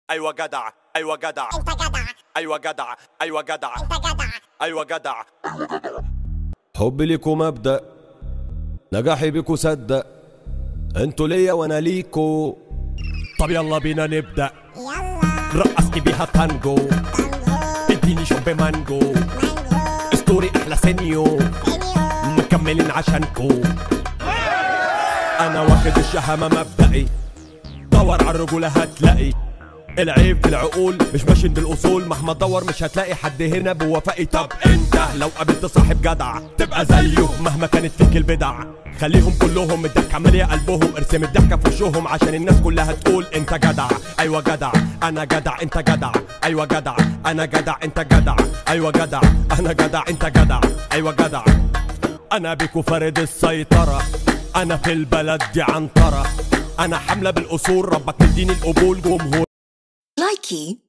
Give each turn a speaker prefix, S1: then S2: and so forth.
S1: ايوه جدع ايوه جدع
S2: انت جدع
S1: ايوه جدع ايوه جدع
S2: انت جدع
S1: ايوه جدع
S3: حبي ليكو مبدأ نجاحي بيكو صدق انتوا ليا وانا ليكو طب يلا بينا نبدأ
S2: يلا
S3: رقصني بيها تانجو
S2: تانجو
S3: اديني شوب مانجو
S2: مانجو
S3: ستوري احلى سينيو
S2: سينيور
S3: مكملين عشانكو انا واخد الشهامة مبدئي دور على الرجولة هتلاقي العيب في العقول مش ماشي بالاصول مهما تدور مش هتلاقي حد هنا بوفائي طب انت لو قابلت صاحب جدع تبقى زيه مهما كانت فيك البدع خليهم كلهم الضحكة مالية قلبهم ارسم الضحكة في وشهم عشان الناس كلها تقول انت جدع ايوه جدع انا جدع انت جدع ايوه جدع انا جدع انت جدع ايوه جدع انا جدع انت جدع ايوه جدع انا بيكو فارد السيطرة انا في البلد دي عنترة انا حملة بالاصول ربك مديني القبول جمهور
S4: Likey